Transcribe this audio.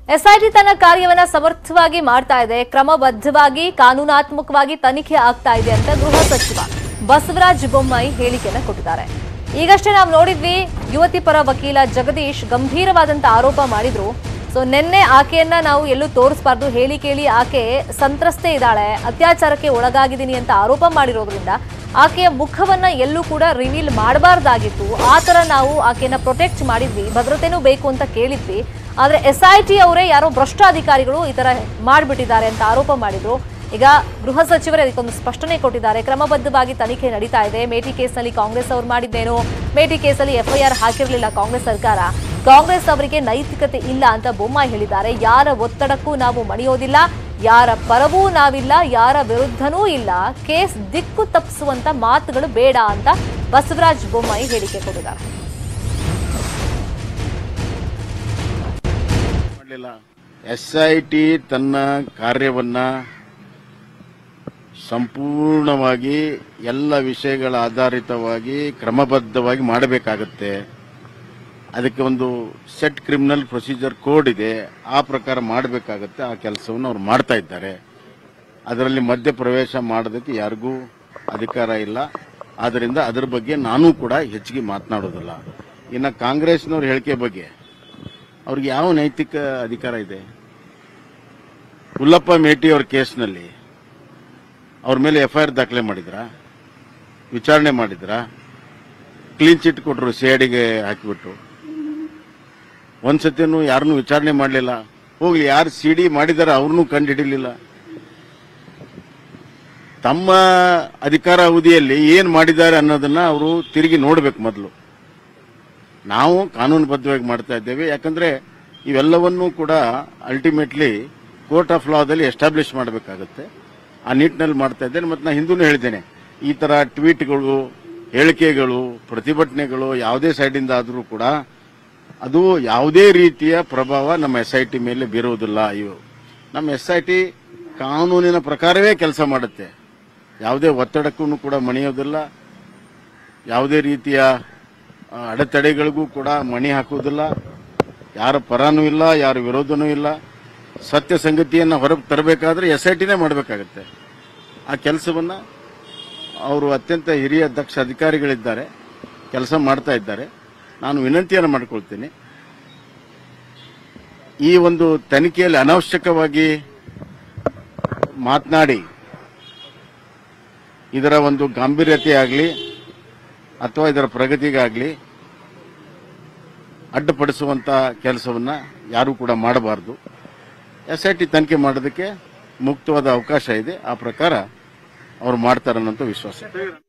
SIT ತನ್ನ ಕಾರ್ಯವನ್ನ ಸಮರ್ಥವಾಗಿ ಮಾಡ್ತಾ ಇದೆ ಕ್ರಮಬದ್ಧವಾಗಿ ಕಾನೂನಾತ್ಮಕವಾಗಿ ತನಿಖೆ ಆಗ್ತಾ ಇದೆ ಅಂತ ಗೃಹ ಸಚಿವ ಬಸವರಾಜ ಬೊಮ್ಮಾಯಿ ಹೇಳಿಕೆಯನ್ನ ಕೊಟ್ಟಿದ್ದಾರೆ ಈಗಷ್ಟೇ ನಾವು ನೋಡಿದ್ವಿ ಯುವತಿ ಪರ ವಕೀಲ ಜಗದೀಶ್ ಗಂಭೀರವಾದಂತ ಆರೋಪ ಮಾಡಿದ್ರು ಸೊ ನಿನ್ನೆ ಆಕೆಯನ್ನ ನಾವು ಎಲ್ಲೂ ತೋರಿಸಬಾರ್ದು ಹೇಳಿ ಕೇಳಿ ಆಕೆ ಸಂತ್ರಸ್ತೆ ಇದ್ದಾಳೆ ಅತ್ಯಾಚಾರಕ್ಕೆ ಒಳಗಾಗಿದ್ದೀನಿ ಅಂತ ಆರೋಪ ಮಾಡಿರೋದ್ರಿಂದ ಆಕೆಯ ಮುಖವನ್ನ ಎಲ್ಲೂ ಕೂಡ ರಿವೀಲ್ ಮಾಡಬಾರ್ದಾಗಿತ್ತು ಆ ತರ ನಾವು ಆಕೆಯನ್ನ ಪ್ರೊಟೆಕ್ಟ್ ಮಾಡಿದ್ವಿ ಭದ್ರತೆನೂ ಬೇಕು ಅಂತ ಕೇಳಿದ್ವಿ ಆದ್ರೆ ಎಸ್ ಐ ಟಿ ಅವರೇ ಯಾರೋ ಭ್ರಷ್ಟ ಅಧಿಕಾರಿಗಳು ಈ ತರ ಮಾಡ್ಬಿಟ್ಟಿದ್ದಾರೆ ಅಂತ ಆರೋಪ ಮಾಡಿದ್ರು ಈಗ ಗೃಹ ಸಚಿವರೇ ಅದಕ್ಕೊಂದು ಸ್ಪಷ್ಟನೆ ಕೊಟ್ಟಿದ್ದಾರೆ ಕ್ರಮಬದ್ಧವಾಗಿ ತನಿಖೆ ನಡೀತಾ ಇದೆ ಮೇಟಿ ಕೇಸ್ನಲ್ಲಿ ಕಾಂಗ್ರೆಸ್ ಅವರು ಮಾಡಿದ್ದೇನು ಮೇಟಿ ಕೇಸಲ್ಲಿ ಎಫ್ಐಆರ್ ಹಾಕಿರಲಿಲ್ಲ ಕಾಂಗ್ರೆಸ್ ಸರ್ಕಾರ ಕಾಂಗ್ರೆಸ್ ಅವರಿಗೆ ನೈತಿಕತೆ ಇಲ್ಲ ಅಂತ ಬೊಮ್ಮಾಯಿ ಹೇಳಿದ್ದಾರೆ ಯಾರ ಒತ್ತಡಕ್ಕೂ ನಾವು ಮಣಿಯೋದಿಲ್ಲ ಯಾರ ಪರವೂ ನಾವಿಲ್ಲ ಯಾರ ವಿರುದ್ಧನೂ ಇಲ್ಲ ಕೇಸ್ ದಿಕ್ಕು ತಪ್ಪಿಸುವಂತ ಮಾತುಗಳು ಬೇಡ ಅಂತ ಬಸವರಾಜ ಬೊಮ್ಮಾಯಿ ಹೇಳಿಕೆ ಕೊಟ್ಟಿದ್ದಾರೆ ಮಾಡಲಿಲ್ಲ ಎಸ್ ಐ ಟಿ ತನ್ನ ಕಾರ್ಯವನ್ನ ಸಂಪೂರ್ಣವಾಗಿ ಎಲ್ಲ ವಿಷಯಗಳ ಆಧಾರಿತವಾಗಿ ಕ್ರಮಬದ್ಧವಾಗಿ ಮಾಡಬೇಕಾಗತ್ತೆ ಅದಕ್ಕೆ ಒಂದು ಸೆಟ್ ಕ್ರಿಮಿನಲ್ ಪ್ರೊಸೀಜರ್ ಕೋಡ್ ಇದೆ ಆ ಪ್ರಕಾರ ಮಾಡಬೇಕಾಗತ್ತೆ ಆ ಕೆಲಸವನ್ನು ಅವ್ರು ಮಾಡ್ತಾ ಇದ್ದಾರೆ ಅದರಲ್ಲಿ ಮಧ್ಯಪ್ರವೇಶ ಮಾಡೋದಕ್ಕೆ ಯಾರಿಗೂ ಅಧಿಕಾರ ಇಲ್ಲ ಆದ್ದರಿಂದ ಅದರ ಬಗ್ಗೆ ನಾನು ಕೂಡ ಹೆಚ್ಚಿಗೆ ಮಾತನಾಡೋದಿಲ್ಲ ಇನ್ನು ಕಾಂಗ್ರೆಸ್ನವ್ರ ಹೇಳಿಕೆ ಬಗ್ಗೆ ಅವ್ರಿಗೆ ಯಾವ ನೈತಿಕ ಅಧಿಕಾರ ಇದೆ ಹುಲ್ಲಪ್ಪ ಮೇಟಿ ಅವ್ರ ಕೇಸ್ನಲ್ಲಿ ಅವ್ರ ಮೇಲೆ ಎಫ್ಐಆರ್ ದಾಖಲೆ ಮಾಡಿದ್ರ ವಿಚಾರಣೆ ಮಾಡಿದ್ರ ಕ್ಲೀನ್ ಚಿಟ್ ಕೊಟ್ರು ಸಿಐಡಿಗೆ ಹಾಕಿಬಿಟ್ಟು ಒಂದ್ಸತಿನೂ ಯಾರನ್ನೂ ವಿಚಾರಣೆ ಮಾಡಲಿಲ್ಲ ಹೋಗ್ಲಿ ಯಾರು ಸಿ ಡಿ ಮಾಡಿದಾರ ಅವ್ರನ್ನೂ ಕಂಡು ಹಿಡಿಲಿಲ್ಲ ತಮ್ಮ ಅಧಿಕಾರ ಅವಧಿಯಲ್ಲಿ ಏನ್ ಮಾಡಿದ್ದಾರೆ ಅನ್ನೋದನ್ನ ಅವರು ತಿರುಗಿ ನೋಡ್ಬೇಕು ಮೊದಲು ನಾವು ಕಾನೂನುಬದ್ಧವಾಗಿ ಮಾಡ್ತಾ ಇದ್ದೇವೆ ಯಾಕಂದ್ರೆ ಇವೆಲ್ಲವನ್ನೂ ಕೂಡ ಅಲ್ಟಿಮೇಟ್ಲಿ ಕೋರ್ಟ್ ಆಫ್ ಲಾದಲ್ಲಿ ಎಸ್ಟಾಬ್ಲಿಷ್ ಮಾಡಬೇಕಾಗುತ್ತೆ ಆ ನಿಟ್ಟಿನಲ್ಲಿ ಮಾಡ್ತಾ ಇದ್ದೇನೆ ಮತ್ತು ನಾನು ಹಿಂದೂ ಹೇಳಿದ್ದೇನೆ ಈ ತರ ಟ್ವೀಟ್ಗಳು ಹೇಳಿಕೆಗಳು ಪ್ರತಿಭಟನೆಗಳು ಯಾವುದೇ ಸೈಡಿಂದ ಆದರೂ ಕೂಡ ಅದು ಯಾವುದೇ ರೀತಿಯ ಪ್ರಭಾವ ನಮ್ಮ ಎಸ್ ಐ ಟಿ ಮೇಲೆ ಬೀರುವುದಿಲ್ಲ ಇವು ನಮ್ಮ ಎಸ್ ಐ ಟಿ ಕಾನೂನಿನ ಪ್ರಕಾರವೇ ಕೆಲಸ ಮಾಡುತ್ತೆ ಯಾವುದೇ ಒತ್ತಡಕ್ಕೂ ಕೂಡ ಮಣಿಯೋದಿಲ್ಲ ಯಾವುದೇ ರೀತಿಯ ಆ, ಅಡೆತಡೆಗಳಿಗೂ ಕೂಡ ಮಣಿ ಹಾಕುವುದಿಲ್ಲ ಯಾರ ಪರನೂ ಇಲ್ಲ ಯಾರ ವಿರೋಧನೂ ಇಲ್ಲ ಸತ್ಯ ಸಂಗತಿಯನ್ನು ಹೊರಗೆ ತರಬೇಕಾದ್ರೆ ಎಸ್ ಐ ಟಿನೇ ಮಾಡಬೇಕಾಗತ್ತೆ ಆ ಕೆಲಸವನ್ನ ಅವರು ಅತ್ಯಂತ ಹಿರಿಯ ದಕ್ಷ ಅಧಿಕಾರಿಗಳಿದ್ದಾರೆ ಕೆಲಸ ಮಾಡ್ತಾ ಇದ್ದಾರೆ ನಾನು ವಿನಂತಿಯನ್ನು ಮಾಡ್ಕೊಳ್ತೀನಿ ಈ ಒಂದು ತನಿಖೆಯಲ್ಲಿ ಅನಾವಶ್ಯಕವಾಗಿ ಮಾತನಾಡಿ ಇದರ ಒಂದು ಗಾಂಭೀರ್ಯತೆ ಆಗಲಿ ಅಥವಾ ಇದರ ಪ್ರಗತಿಗಾಗಲಿ ಅಡ್ಡಪಡಿಸುವಂತ ಕೆಲಸವನ್ನ ಯಾರೂ ಕೂಡ ಮಾಡಬಾರದು ಎಸ್ ಐ ಟಿ ತನಿಖೆ ಮಾಡೋದಕ್ಕೆ ಮುಕ್ತವಾದ ಅವಕಾಶ ಇದೆ ಆ ಪ್ರಕಾರ ಅವ್ರು ಮಾಡ್ತಾರೆ ಅನ್ನೋಂಥ ವಿಶ್ವಾಸ